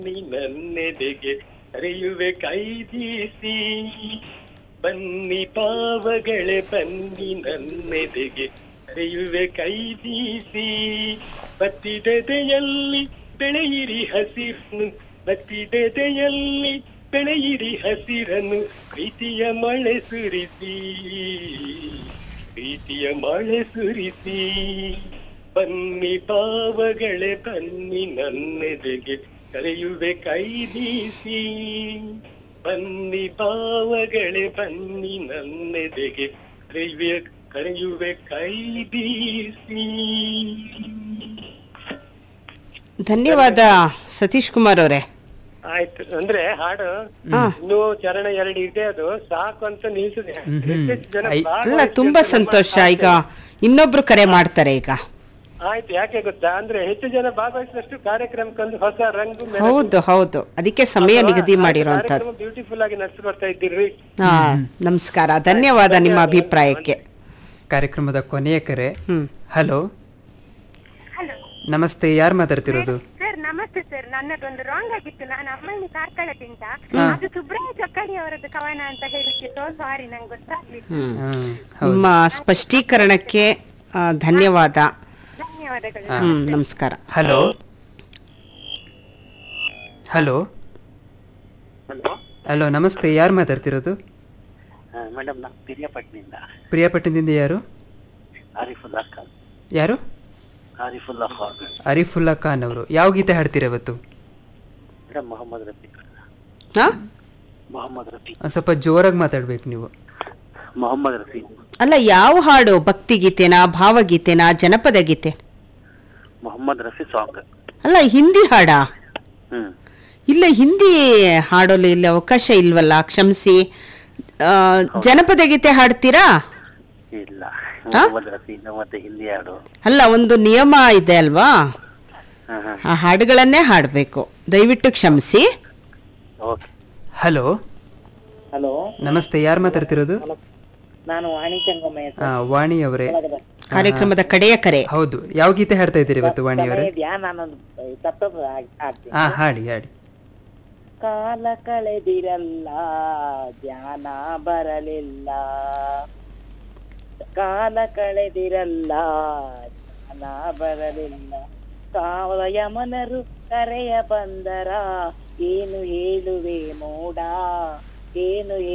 ನೀ ನನ್ನೆದೆಗೆ ಕರೆಯುವೆ ಕೈ ಬೀಸಿ ಬನ್ನಿ ಪಾವಗಳೇ ಬನ್ನಿ ನನ್ನೆದೆಗೆ ಕರೆಯುವೆ ಕೈ ಬೀಸಿ ಬತ್ತಿದೆದೆಯಲ್ಲಿ ಬೆಳೆಯಿರಿ ಹಸಿರನ್ನು ಬತ್ತಿದೆದೆಯಲ್ಲಿ ಬೆಳೆಯಿರಿ ಹಸಿರನ್ನು ಪ್ರೀತಿಯ ಮಳೆ ಸುರಿಸಿ ಪ್ರೀತಿಯ ಮಳೆ ಸುರಿಸಿ ಬನ್ನಿ ಪಾವಗಳೇ ಬನ್ನಿ ನನ್ನೆದೆಗೆ ಕರೆಯುವೆ ಕೈ ಬೀಸಿ ಬನ್ನಿ ಪಾವಗಳೇ ಬನ್ನಿ ನನ್ನೆದೆಗೆ ಕರೆಯುವೆ ಕರೆಯುವೆ ಕೈ ಬೀಸಿ ಧನ್ಯವಾದ ಸತೀಶ್ ಕುಮಾರ್ ಅವರೇ ಆಯ್ತು ಅಂದ್ರೆ ಹಾಡು ಹಾ. ಇನ್ನೂ ಚರಣ ಎರಡು ಇದೆ ಅದು ಸಾಕು ಅಂತ ನಿಲ್ಸಿದೆ ಹೆಚ್ಚೆಚ್ಚು ಜನ ಐ- ಅಲ್ಲ ಭಾಗವಹಿಸಿ ತುಂಬಾ ನಮ್ಮ ಸಂತೋಷ ಸಾಧ್ಯ. ಈಗ ಇನ್ನೊಬ್ರು ಕರೆ ಮಾಡ್ತಾರೆ ಈಗ ಆಯ್ತು ಯಾಕೆ ಗೊತ್ತಾ ಅಂದ್ರೆ ಹೆಚ್ಚು ಜನ ಭಾಗವಹಿಸಿದಷ್ಟು ಕಾರ್ಯಕ್ರಮಕ್ಕೊಂದು ಹೊಸ ರಂಗು ಮೆರುಗು. ಹೌದು ಹೌದು ಅದಕ್ಕೆ ಸಮಯ ಅಲ್ವಾ? ನಿಗದಿ ಆಯ್ತು, ಮಾಡಿರೋಂಥದ್ದು ಕಾರ್ಯಕ್ರಮ ಬ್ಯೂಟಿಫುಲ್ ಆಗಿ ನಡೆಸಿ ಬರ್ತಾ ಇದ್ದೀರಿ ಹಾ ನಮಸ್ಕಾರ ಧನ್ಯವಾದ ನಿಮ್ಮ ಅಭಿಪ್ರಾಯಕ್ಕೆ ಕಾರ್ಯಕ್ರಮದ ಕೊನೆಯ ಕರೆ ಹ್ಮ್ ಹಲೋ ಹಲೋ ನಮಸ್ತೆ ಯಾರು ಮಾತಾಡ್ತಿರೋದು ಸರ್ ನಮಸ್ತೆ ಸರ್ ನನ್ನದೊಂದು ರಾಂಗ್ ಆಗಿತ್ತು ನಾನು ಅಮ್ಮನಿ ಕಾರ್ಕಳದಿಂದ ಅದು ಸುಬ್ರಹ್ಮ ಚಕ್ಕಡಿ ಅವರದ್ದು ಕವನ ಅಂತ ಹೇಳಿಕ್ಕೆ ಸೋ ಸಾರಿ ನಂಗೆ ಗೊತ್ತಾಗ್ಲಿಲ್ಲ ಹ್ಮ್ ಹ್ಮ್, ಹೌದು ನಿಮ್ಮ ಸ್ಪಷ್ಟೀಕರಣಕ್ಕೆ ಆ, ಧನ್ಯವಾದ ಧನ್ಯವಾದಗಳು ಹ್ಮ್ ನಮಸ್ಕಾರ ಹಲೋ ಹಲೋ ಹಲೋ ಹಲೋ ನಮಸ್ತೆ ಯಾರು ಮಾತಾಡ್ತಿರೋದು ಮೇಡಮ್ ನಾ ಪಿರಿಯಾಪಟ್ನಿಂದ ಪ್ರಿಯಾಪಟ್ಟಣದಿಂದ ಯಾರು ಆರಿಫುಲ್ಲಾ ಖಾನ್ ಯಾರು ಆರಿಫುಲ್ಲಾ ಖಾನ್ ಅರಿಫುಲ್ಲಾ ಖಾನ್ ಅವರು ಯಾವ ಗೀತೆ ಹಾಡ್ತೀರಾ ಇವತ್ತು ಮೇಡಮ್ ಮೊಹಮ್ಮದ್ ರಫಿ ಹಾ ಮೊಹಮ್ಮದ್ ರಫಿ ಒಂದ್ ಸ್ವಲ್ಪ ಜೋರಾಗಿ ಮಾತಾಡ್ಬೇಕು ನೀವು ಮೊಹಮ್ಮದ್ ರಫಿ ಅಲ್ಲ ಯಾವ ಹಾಡು ಭಕ್ತಿ ಗೀತೆನಾ ಭಾವಗೀತೆನಾ ಜನಪದ ಗೀತೆ ಮೊಹಮ್ಮದ್ ರಫಿ ಸಾಂಗ್ ಅಲ್ಲ ಹಿಂದಿ ಹಾಡಾ ಹ್ಮ್ ಇಲ್ಲ ಹಿಂದಿ ಹಾಡಲು ಇಲ್ಲಿ ಅವಕಾಶ ಇಲ್ವಲ್ಲ ಕ್ಷಮಿಸಿ ಆ, ಜನಪದ ಗೀತೆ ಹಾಡ್ತೀರಾ ಇಲ್ಲ ಹಾ? ಮೊಹಮ್ಮದ್ ರಫಿ ಮತ್ತೆ ಹಿಂದಿ ಹಾಡು ಅಲ್ಲ ಒಂದು ನಿಯಮ ಇದೆ ಅಲ್ವಾ ಹಾ ಹಾ ಆ ಹಾಡುಗಳನ್ನೇ ಹಾಡಬೇಕು ದಯವಿಟ್ಟು ಕ್ಷಮಿಸಿ ಓಕೆ ಹಲೋ ಹಲೋ ನಮಸ್ತೆ ಯಾರು ಮಾತಾಡ್ತಿರೋದು ನಾನು ವಾಣಿ ಚಂಗಮಯ್ಯ ಆ, ವಾಣಿ ಅವರೇ ಕಾರ್ಯಕ್ರಮದ ಕಡೆಯ ಕರೆ ಹೌದು ಯಾವ ಗೀತೆ ಹಾಡ್ತಾ ಇದ್ದೀರಿ ಇವತ್ತು ವಾಣಿ ಅವರೇ ಇದೆಯಾ ನಾನೊಂದು ತಪ್ಪ ಆಗ್ತೀನಿ ಹಾ ಹಾಡಿ ಹಾಡಿ ಕಾಲ ಕಳೆದಿರಲ್ಲ ಧ್ಯಾನ ಬರಲಿಲ್ಲ ಕಾಲ ಕಳೆದಿರಲ್ಲ ಧ್ಯಾನ ಬರಲಿಲ್ಲ ಕಾವ ಯಮನರು ಕರೆಯ ಬಂದರ ಏನು ಹೇಳುವೆ ಮೋಡ ಏನು